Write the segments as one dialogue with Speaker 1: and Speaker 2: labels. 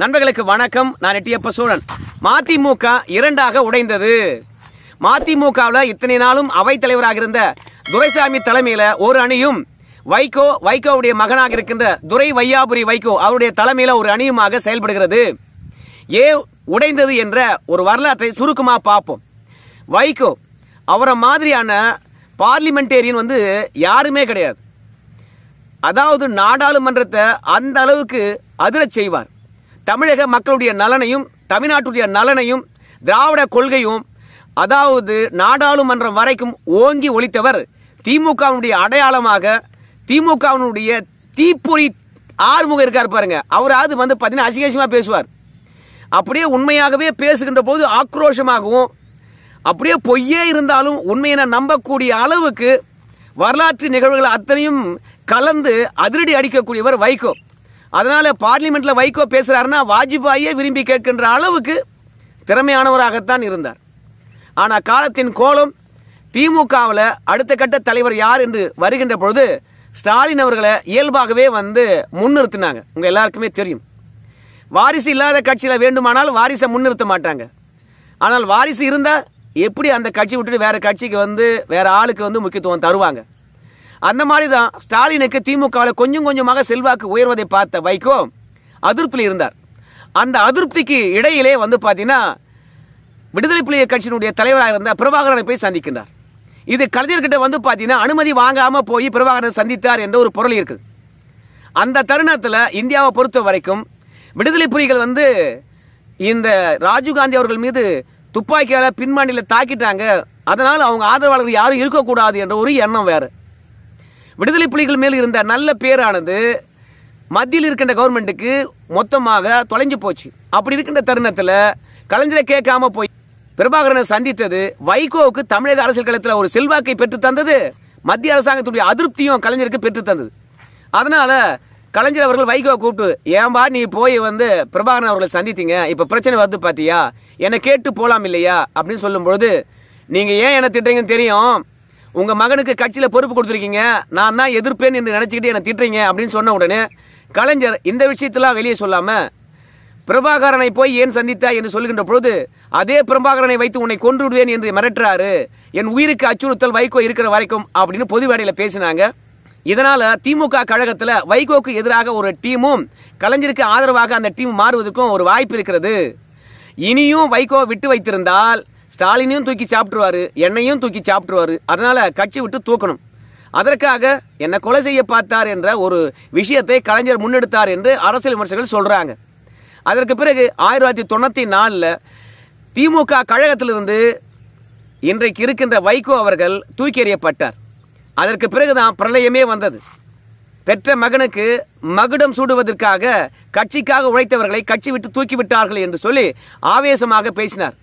Speaker 1: நண்பர்களுக்கு வணக்கம் நான் எட்டியப்ப சோழன் மதிமுக இரண்டாக உடைந்தது மதிமுகவில் இத்தனை நாளும் அவைத் தலைவராக இருந்த துரைசாமி தலைமையில ஒரு அணியும் வைகோ வைகோவுடைய மகனாக இருக்கின்ற துரை வையாபுரி வைகோ அவருடைய தலைமையில ஒரு அணியுமாக செயல்படுகிறது ஏ உடைந்தது என்ற ஒரு வரலாற்றை சுருக்கமா பார்ப்போம் வைகோ அவரை மாதிரியான பார்லிமெண்டேரியன் வந்து யாருமே கிடையாது அதாவது நாடாளுமன்றத்தை அந்த அளவுக்கு அதிரச் செய்வார் தமிழக மக்களுடைய நலனையும் தமிழ்நாட்டுடைய நலனையும் திராவிட கொள்கையும் அதாவது நாடாளுமன்றம் வரைக்கும் ஓங்கி ஒழித்தவர் திமுகவினுடைய அடையாளமாக திமுகவினுடைய தீப்பொறி ஆறுமுகம் இருக்கார் பாருங்க அவராவது வந்து பார்த்தீங்கன்னா அசிகசியமா பேசுவார் அப்படியே உண்மையாகவே பேசுகின்ற போது ஆக்ரோஷமாகவும் அப்படியே பொய்யே இருந்தாலும் உண்மையை நம்பக்கூடிய அளவுக்கு வரலாற்று நிகழ்வுகள் அத்தனையும் கலந்து அதிரடி அடிக்கக்கூடியவர் வைகோ அதனால பார்லிமெண்ட்ல வைகோ பேசுறாருன்னா வாஜ்பாயே விரும்பி கேட்கின்ற அளவுக்கு திறமையானவராகத்தான் இருந்தார் ஆனா காலத்தின் கோலம் திமுகவில் அடுத்த கட்ட தலைவர் யார் என்று வருகின்ற பொழுது ஸ்டாலின் அவர்களை இயல்பாகவே வந்து முன்னிறுத்தினாங்க உங்க எல்லாருக்குமே தெரியும் வாரிசு இல்லாத கட்சியில வேண்டுமானால் வாரிசை முன்னிறுத்த மாட்டாங்க ஆனால் வாரிசு இருந்தா எப்படி அந்த கட்சி விட்டுட்டு வேற கட்சிக்கு வந்து வேற ஆளுக்கு வந்து முக்கியத்துவம் தருவாங்க அந்த மாதிரி தான் ஸ்டாலினுக்கு திமுகவில் கொஞ்சம் கொஞ்சமாக செல்வாக்கு உயர்வதை பார்த்த வைகோ அதிருப்தியில் இருந்தார் அந்த அதிருப்திக்கு இடையிலே வந்து பார்த்தீங்கன்னா விடுதலை புலிகள் கட்சியினுடைய தலைவராக இருந்த பிரபாகரனை போய் சந்திக்கின்றார் இது கலைஞர்கிட்ட வந்து பார்த்தீங்கன்னா அனுமதி வாங்காம போய் பிரபாகரனை சந்தித்தார் என்ற ஒரு பொருள் இருக்குது அந்த தருணத்தில் இந்தியாவை பொறுத்த வரைக்கும் விடுதலை புலிகள் வந்து இந்த ராஜீவ்காந்தி அவர்கள் மீது துப்பாக்கியால பின்மாண்டில தாக்கிட்டாங்க அதனால அவங்க ஆதரவாளர்கள் யாரும் இருக்கக்கூடாது என்ற ஒரு எண்ணம் வேற விடுதலை புலிகள் மேல் இருந்த நல்ல பேரானது மத்தியில் இருக்கின்ற கவர்மெண்ட்டுக்கு மொத்தமாக தொலைஞ்சு போச்சு அப்படி இருக்கின்ற தருணத்தில் கலைஞரை கேட்காம போய் பிரபாகரனை சந்தித்தது வைகோவுக்கு தமிழக அரசியல் களத்தில் ஒரு செல்வாக்கை பெற்று தந்தது மத்திய அரசாங்கத்துடைய அதிருப்தியும் கலைஞருக்கு பெற்று தந்தது அதனால கலைஞர் அவர்கள் வைகோ கூப்பிட்டு ஏன்பா நீ போய் வந்து பிரபாகரன் அவர்களை சந்தித்தீங்க இப்ப பிரச்சனை வருது பாத்தியா என்னை கேட்டு போலாம் இல்லையா அப்படின்னு சொல்லும்பொழுது நீங்க ஏன் என்ன திட்டுறீங்கன்னு தெரியும் உங்க மகனுக்கு கட்சியில பொறுப்பு கொடுத்துருக்கீங்க நான் தான் எதிர்ப்பேன் என்று நினைச்சுக்கிட்டு என்ன திட்டுறீங்க அப்படின்னு சொன்ன உடனே கலைஞர் இந்த விஷயத்தெல்லாம் வெளியே சொல்லாம பிரபாகரனை போய் ஏன் சந்தித்தா என்று சொல்லுகின்ற பொழுது அதே பிரபாகரனை வைத்து உன்னை கொன்று விடுவேன் என்று மிரட்டுறாரு என் உயிருக்கு அச்சுறுத்தல் வைகோ இருக்கிற வரைக்கும் அப்படின்னு பொது வேடையில பேசினாங்க இதனால திமுக கழகத்துல வைகோக்கு எதிராக ஒரு டீமும் கலைஞருக்கு ஆதரவாக அந்த டீம் மாறுவதற்கும் ஒரு வாய்ப்பு இருக்கிறது இனியும் வைகோ விட்டு வைத்திருந்தால் ஸ்டாலினையும் தூக்கி சாப்பிட்டுருவாரு என்னையும் தூக்கி சாப்பிட்டுருவாரு அதனால கட்சி விட்டு தூக்கணும் அதற்காக என்ன கொலை செய்ய பார்த்தார் என்ற ஒரு விஷயத்தை கலைஞர் முன்னெடுத்தார் என்று அரசியல் விமர்சகர்கள் சொல்றாங்க அதற்கு பிறகு ஆயிரத்தி தொள்ளாயிரத்தி தொண்ணூத்தி நாலுல திமுக கழகத்திலிருந்து இன்றைக்கு இருக்கின்ற வைகோ அவர்கள் தூக்கி எறியப்பட்டார் அதற்கு பிறகுதான் பிரளயமே வந்தது பெற்ற மகனுக்கு மகுடம் சூடுவதற்காக கட்சிக்காக உழைத்தவர்களை கட்சி விட்டு தூக்கி விட்டார்கள் என்று சொல்லி ஆவேசமாக பேசினார்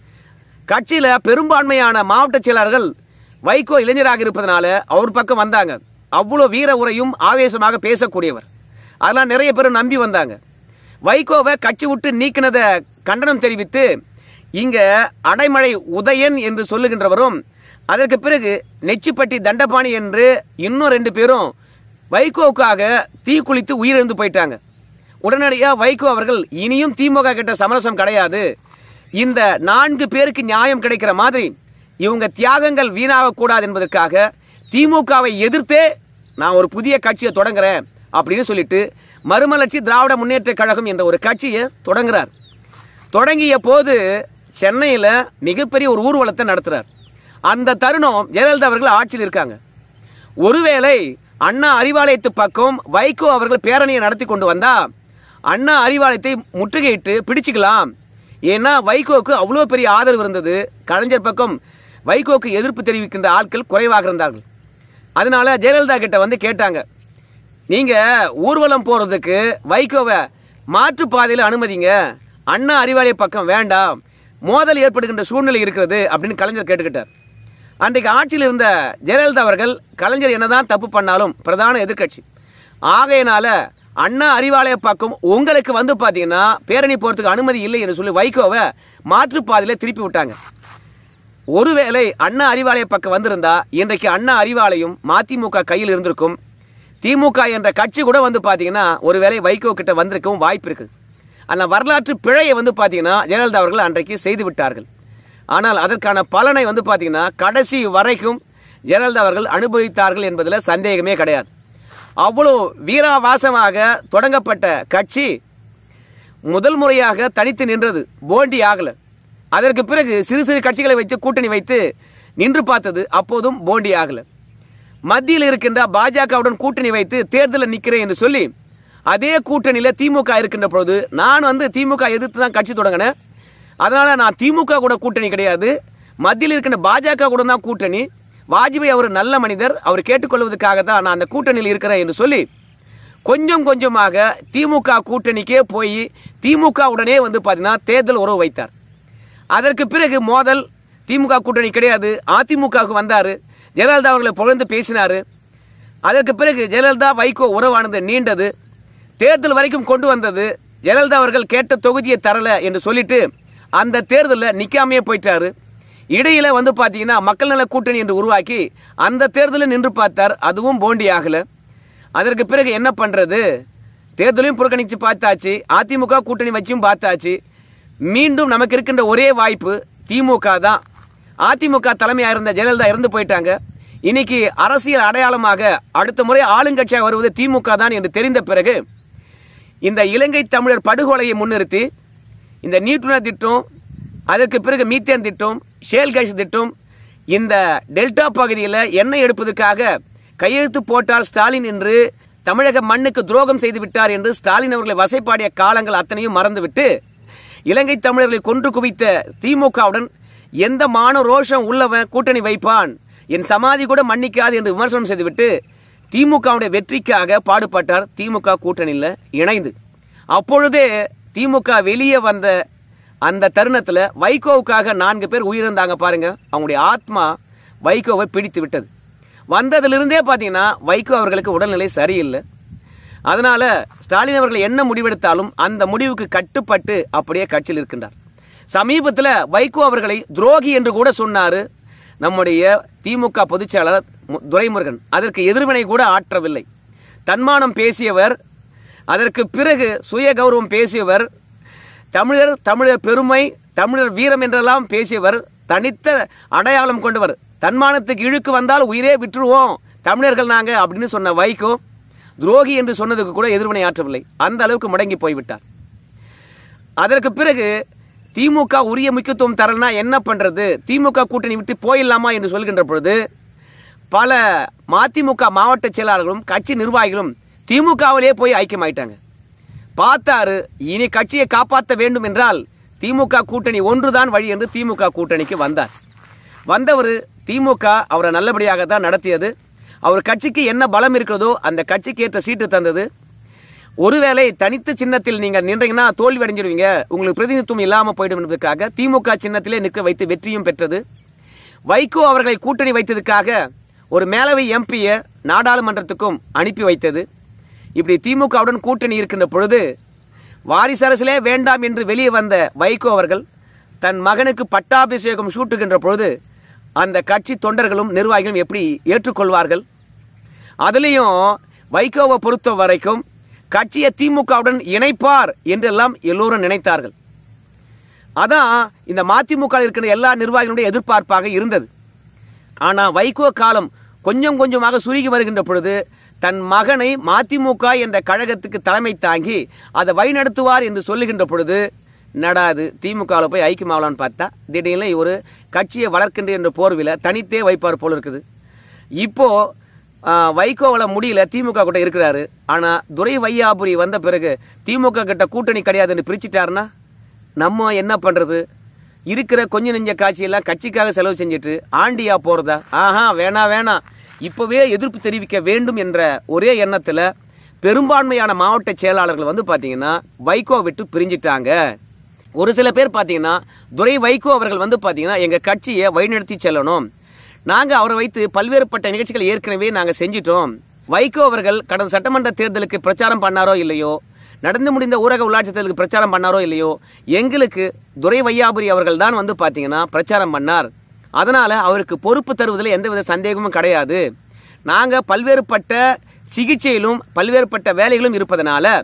Speaker 1: கட்சியில பெரும்பான்மையான மாவட்ட செயலாளர்கள் வைகோ இளைஞராக இருப்பதனால அவர் பக்கம் வந்தாங்க அவ்வளவு வீர உரையும் ஆவேசமாக பேசக்கூடியவர் அதெல்லாம் நிறைய பேர் நம்பி வந்தாங்க வைகோவை கட்சி விட்டு நீக்கினத கண்டனம் தெரிவித்து இங்க அடைமழை உதயன் என்று சொல்லுகின்றவரும் அதற்கு பிறகு நெச்சிப்பட்டி தண்டபாணி என்று இன்னும் ரெண்டு பேரும் வைகோவுக்காக தீக்குளித்து உயிரிழந்து போயிட்டாங்க உடனடியா வைகோ அவர்கள் இனியும் திமுக கிட்ட சமரசம் கிடையாது இந்த நான்கு பேருக்கு நியாயம் கிடைக்கிற மாதிரி இவங்க தியாகங்கள் வீணாக கூடாது என்பதற்காக திமுகவை எதிர்த்தே நான் ஒரு புதிய கட்சியை தொடங்குறேன் அப்படின்னு சொல்லிட்டு மறுமலர்ச்சி திராவிட முன்னேற்ற கழகம் என்ற ஒரு கட்சியை தொடங்குறார் தொடங்கிய போது சென்னையில மிகப்பெரிய ஒரு ஊர்வலத்தை நடத்துறார் அந்த தருணம் ஜெயலலிதா அவர்கள் ஆட்சியில் இருக்காங்க ஒருவேளை அண்ணா அறிவாலயத்து பக்கம் வைகோ அவர்கள் பேரணியை நடத்தி கொண்டு வந்தா அண்ணா அறிவாலயத்தை முற்றுகையிட்டு பிடிச்சுக்கலாம் ஏன்னா வைகோவுக்கு அவ்வளோ பெரிய ஆதரவு இருந்தது கலைஞர் பக்கம் வைகோவுக்கு எதிர்ப்பு தெரிவிக்கின்ற ஆட்கள் குறைவாக இருந்தார்கள் அதனால ஜெயலலிதா கிட்ட வந்து கேட்டாங்க நீங்க ஊர்வலம் போறதுக்கு வைகோவை மாற்று பாதையில் அனுமதிங்க அண்ணா அறிவாலய பக்கம் வேண்டாம் மோதல் ஏற்படுகின்ற சூழ்நிலை இருக்கிறது அப்படின்னு கலைஞர் கேட்டுக்கிட்டார் அன்றைக்கு ஆட்சியில் இருந்த ஜெயலலிதா அவர்கள் கலைஞர் என்னதான் தப்பு பண்ணாலும் பிரதான எதிர்க்கட்சி ஆகையினால அண்ணா அறிவாலய பக்கம் உங்களுக்கு வந்து பாத்தீங்கன்னா பேரணி போறதுக்கு அனுமதி இல்லை என்று சொல்லி வைகோவை மாற்றுப்பாதையில திருப்பி விட்டாங்க ஒருவேளை அண்ணா அறிவாலய பக்கம் வந்திருந்தா இன்றைக்கு அண்ணா அறிவாலயம் மதிமுக கையில் இருந்திருக்கும் திமுக என்ற கட்சி கூட வந்து பாத்தீங்கன்னா ஒருவேளை வைகோ கிட்ட வந்திருக்கவும் வாய்ப்பு இருக்குது அந்த வரலாற்று பிழையை வந்து பார்த்தீங்கன்னா ஜெயலலிதா அவர்கள் அன்றைக்கு செய்து விட்டார்கள் ஆனால் அதற்கான பலனை வந்து பார்த்தீங்கன்னா கடைசி வரைக்கும் ஜெயலலிதா அவர்கள் அனுபவித்தார்கள் என்பதில் சந்தேகமே கிடையாது அவ்வளோ வீராவாசமாக தொடங்கப்பட்ட கட்சி முதல் முறையாக தனித்து நின்றது போண்டி ஆகல அதற்கு பிறகு சிறு சிறு கட்சிகளை வைத்து கூட்டணி வைத்து நின்று பார்த்தது அப்போதும் போண்டி ஆகல மத்தியில் இருக்கின்ற பாஜகவுடன் கூட்டணி வைத்து தேர்தலில் நிற்கிறேன் என்று சொல்லி அதே கூட்டணியில திமுக இருக்கின்ற பொழுது நான் வந்து திமுக எதிர்த்து தான் கட்சி தொடங்கினேன் அதனால நான் திமுக கூட கூட்டணி கிடையாது மத்தியில் இருக்கின்ற பாஜக கூட தான் கூட்டணி வாஜ்பாய் அவர் நல்ல மனிதர் அவர் கேட்டுக்கொள்வதற்காக தான் நான் அந்த கூட்டணியில் இருக்கிறேன் என்று சொல்லி கொஞ்சம் கொஞ்சமாக திமுக கூட்டணிக்கே போய் திமுக உடனே வந்து பார்த்தீங்கன்னா தேர்தல் உறவு வைத்தார் அதற்கு பிறகு மோதல் திமுக கூட்டணி கிடையாது அதிமுகவுக்கு வந்தார் ஜெயலலிதா அவர்களை புகழ்ந்து பேசினார் அதற்கு பிறகு ஜெயலலிதா வைகோ உறவானது நீண்டது தேர்தல் வரைக்கும் கொண்டு வந்தது ஜெயலலிதா அவர்கள் கேட்ட தொகுதியை தரல என்று சொல்லிட்டு அந்த தேர்தலில் நிக்காமையே போயிட்டாரு இடையில வந்து பாத்தீங்கன்னா மக்கள் நல கூட்டணி என்று உருவாக்கி அந்த தேர்தலில் நின்று பார்த்தார் அதுவும் போண்டி ஆகல அதற்கு பிறகு என்ன பண்றது தேர்தலையும் புறக்கணிச்சு பார்த்தாச்சு அதிமுக கூட்டணி வச்சும் பார்த்தாச்சு மீண்டும் நமக்கு இருக்கின்ற ஒரே வாய்ப்பு திமுக தான் அதிமுக தலைமையாக இருந்த ஜெயலலிதா இறந்து போயிட்டாங்க இன்னைக்கு அரசியல் அடையாளமாக அடுத்த முறை ஆளுங்கட்சியாக வருவது திமுக தான் என்று தெரிந்த பிறகு இந்த இலங்கை தமிழர் படுகொலையை முன்னிறுத்தி இந்த நீட்டுநர் திட்டம் அதற்கு பிறகு மீத்தேன் திட்டம் ஷேல் கேஸ் திட்டம் இந்த டெல்டா பகுதியில் எண்ணெய் எடுப்பதற்காக கையெழுத்து போட்டார் ஸ்டாலின் என்று தமிழக மண்ணுக்கு துரோகம் செய்து விட்டார் என்று ஸ்டாலின் அவர்களை வசைப்பாடிய காலங்கள் அத்தனையும் மறந்துவிட்டு இலங்கை தமிழர்களை கொன்று குவித்த திமுகவுடன் எந்த மான ரோஷம் உள்ளவன் கூட்டணி வைப்பான் என் சமாதி கூட மன்னிக்காது என்று விமர்சனம் செய்துவிட்டு திமுகவுடைய வெற்றிக்காக பாடுபட்டார் திமுக கூட்டணியில் இணைந்து அப்பொழுதே திமுக வெளியே வந்த அந்த தருணத்தில் வைகோவுக்காக நான்கு பேர் உயிரிழந்தாங்க பாருங்க அவங்களுடைய ஆத்மா வைகோவை பிடித்து விட்டது வந்ததிலிருந்தே பார்த்தீங்கன்னா வைகோ அவர்களுக்கு உடல்நிலை சரியில்லை அதனால ஸ்டாலின் அவர்கள் என்ன முடிவெடுத்தாலும் அந்த முடிவுக்கு கட்டுப்பட்டு அப்படியே கட்சியில் இருக்கின்றார் சமீபத்தில் வைகோ அவர்களை துரோகி என்று கூட சொன்னாரு நம்முடைய திமுக பொதுச்செயலாளர் மு- துரைமுருகன் அதற்கு எதிர்வினை கூட ஆற்றவில்லை தன்மானம் பேசியவர் அதற்கு பிறகு சுய கௌரவம் பேசியவர் தமிழர் தமிழர் பெருமை தமிழர் வீரம் என்றெல்லாம் பேசியவர் தனித்த அடையாளம் கொண்டவர் தன்மானத்துக்கு இழுக்கு வந்தால் உயிரே விட்டுருவோம் தமிழர்கள் நாங்க அப்படின்னு சொன்ன வைகோ துரோகி என்று சொன்னதுக்கு கூட எதிர்வினை ஆற்றவில்லை அந்த அளவுக்கு முடங்கி போய்விட்டார் அதற்கு பிறகு திமுக உரிய முக்கியத்துவம் தரலனா என்ன பண்றது திமுக கூட்டணி விட்டு போயிடலாமா என்று சொல்கின்ற பொழுது பல மதிமுக மாவட்ட செயலாளர்களும் கட்சி நிர்வாகிகளும் திமுகவிலே போய் ஐக்கியமாயிட்டாங்க பார்த்தாரு இனி கட்சியை காப்பாற்ற வேண்டும் என்றால் திமுக கூட்டணி ஒன்றுதான் வழி என்று திமுக கூட்டணிக்கு வந்தார் வந்தவர் திமுக அவரை நல்லபடியாக தான் நடத்தியது அவர் கட்சிக்கு என்ன பலம் இருக்கிறதோ அந்த கட்சிக்கு ஏற்ற சீட்டு தந்தது ஒருவேளை தனித்து சின்னத்தில் நீங்க நின்றீங்கன்னா தோல்வி அடைஞ்சிருவீங்க உங்களுக்கு பிரதிநிதித்துவம் இல்லாம போயிடும் என்பதற்காக திமுக சின்னத்திலே நிற்க வைத்து வெற்றியும் பெற்றது வைகோ அவர்களை கூட்டணி வைத்ததுக்காக ஒரு மேலவை எம்பியை நாடாளுமன்றத்துக்கும் அனுப்பி வைத்தது இப்படி திமுகவுடன் கூட்டணி இருக்கின்ற பொழுது வாரிசு அரசிலே வேண்டாம் என்று வெளியே வந்த வைகோ அவர்கள் தன் மகனுக்கு பட்டாபிஷேகம் சூட்டுகின்ற பொழுது அந்த கட்சி தொண்டர்களும் நிர்வாகிகளும் எப்படி ஏற்றுக்கொள்வார்கள் அதுலேயும் வைகோவை பொறுத்த வரைக்கும் கட்சியை திமுகவுடன் இணைப்பார் என்றெல்லாம் எல்லோரும் நினைத்தார்கள் அதான் இந்த மதிமுக இருக்கிற எல்லா நிர்வாகிகளுடைய எதிர்பார்ப்பாக இருந்தது ஆனா வைகோ காலம் கொஞ்சம் கொஞ்சமாக சுருங்கி வருகின்ற பொழுது தன் மகனை மதிமுக என்ற கழகத்துக்கு தலைமை தாங்கி அதை வழிநடத்துவார் என்று சொல்லுகின்ற பொழுது நடாது திமுகவில் போய் ஐக்கியமாகலான்னு பார்த்தா திடீர்னு ஒரு கட்சியை வளர்க்கின்ற என்ற போர்வில தனித்தே வைப்பார் போல இருக்குது இப்போ வைகோவில் முடியல திமுக கிட்ட இருக்கிறாரு ஆனா துரை வையாபுரி வந்த பிறகு திமுக கிட்ட கூட்டணி கிடையாதுன்னு பிரிச்சுட்டாருன்னா நம்ம என்ன பண்றது இருக்கிற கொஞ்ச நெஞ்ச காட்சியெல்லாம் கட்சிக்காக செலவு செஞ்சுட்டு ஆண்டியா போறதா ஆஹா வேணா வேணாம் இப்பவே எதிர்ப்பு தெரிவிக்க வேண்டும் என்ற ஒரே எண்ணத்துல பெரும்பான்மையான மாவட்ட செயலாளர்கள் வந்து பாத்தீங்கன்னா வைகோ விட்டு பிரிஞ்சிட்டாங்க ஒரு சில பேர் பாத்தீங்கன்னா துரை வைகோ அவர்கள் வந்து பாத்தீங்கன்னா எங்க கட்சியை வழிநடத்தி செல்லணும் நாங்க அவரை வைத்து பல்வேறுபட்ட நிகழ்ச்சிகள் ஏற்கனவே நாங்க செஞ்சிட்டோம் வைகோ அவர்கள் கடந்த சட்டமன்ற தேர்தலுக்கு பிரச்சாரம் பண்ணாரோ இல்லையோ நடந்து முடிந்த ஊரக உள்ளாட்சி தேர்தலுக்கு பிரச்சாரம் பண்ணாரோ இல்லையோ எங்களுக்கு துரை வையாபுரி அவர்கள் தான் வந்து பாத்தீங்கன்னா பிரச்சாரம் பண்ணார் அதனால அவருக்கு பொறுப்பு தருவதில் எந்தவித சந்தேகமும் கிடையாது நாங்க பல்வேறுபட்ட சிகிச்சையிலும் பல்வேறுபட்ட வேலைகளும் இருப்பதனால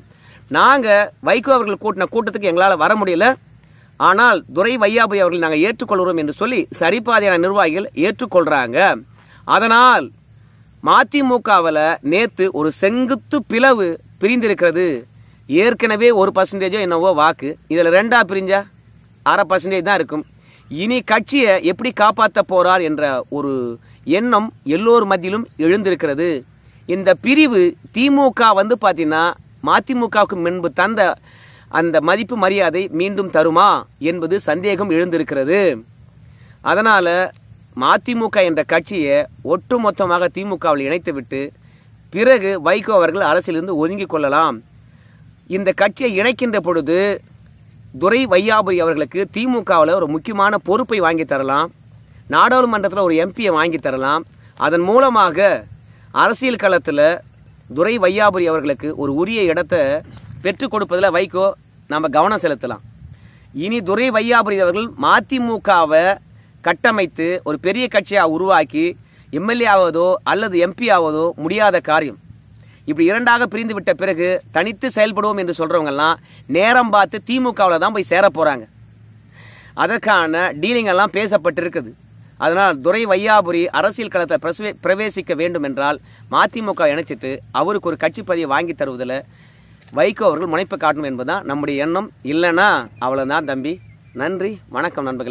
Speaker 1: நாங்க வைகோ அவர்கள் கூட்டின கூட்டத்துக்கு எங்களால வர முடியல ஆனால் துரை வையாபுரி அவர்கள் நாங்கள் ஏற்றுக்கொள்கிறோம் என்று சொல்லி சரிபாதையான நிர்வாகிகள் ஏற்றுக்கொள்றாங்க அதனால் மதிமுகவில் நேத்து ஒரு செங்குத்து பிளவு பிரிந்திருக்கிறது ஏற்கனவே ஒரு பர்சன்டேஜோ என்னவோ வாக்கு இதுல ரெண்டா பிரிஞ்சா அரை பர்சன்டேஜ் தான் இருக்கும் இனி கட்சியை எப்படி காப்பாற்ற போறார் என்ற ஒரு எண்ணம் எல்லோர் மத்தியிலும் எழுந்திருக்கிறது இந்த பிரிவு திமுக வந்து பார்த்தீங்கன்னா மதிமுகவுக்கு முன்பு தந்த அந்த மதிப்பு மரியாதை மீண்டும் தருமா என்பது சந்தேகம் எழுந்திருக்கிறது அதனால மதிமுக என்ற கட்சியை ஒட்டுமொத்தமாக திமுகவில் இணைத்துவிட்டு பிறகு வைகோ அவர்கள் அரசிலிருந்து ஒதுங்கிக் கொள்ளலாம் இந்த கட்சியை இணைக்கின்ற பொழுது துரை வையாபுரி அவர்களுக்கு திமுகவில் ஒரு முக்கியமான பொறுப்பை வாங்கி தரலாம் நாடாளுமன்றத்தில் ஒரு எம்பியை வாங்கி தரலாம் அதன் மூலமாக அரசியல் களத்தில் துரை வையாபுரி அவர்களுக்கு ஒரு உரிய இடத்தை பெற்றுக் கொடுப்பதில் வைகோ நம்ம கவனம் செலுத்தலாம் இனி துரை வையாபுரி அவர்கள் மதிமுகவை கட்டமைத்து ஒரு பெரிய கட்சியாக உருவாக்கி எம்எல்ஏ ஆவதோ அல்லது எம்பி ஆவதோ முடியாத காரியம் இப்படி இரண்டாக பிரிந்து விட்ட பிறகு தனித்து செயல்படுவோம் என்று சொல்றவங்க எல்லாம் நேரம் பார்த்து திமுகவில் தான் போய் சேர போறாங்க அதற்கான டீலிங் எல்லாம் பேசப்பட்டிருக்குது அதனால் துரை வையாபுரி அரசியல் களத்தை பிரசவே- பிரவேசிக்க வேண்டும் என்றால் மதிமுக இணைச்சிட்டு அவருக்கு ஒரு கட்சி பதிவை வாங்கி தருவதில் வைகோ அவர்கள் முனைப்பு காட்டணும் என்பதுதான் நம்முடைய எண்ணம் இல்லைன்னா அவ்வளவுதான் தம்பி நன்றி வணக்கம் நண்பர்கள்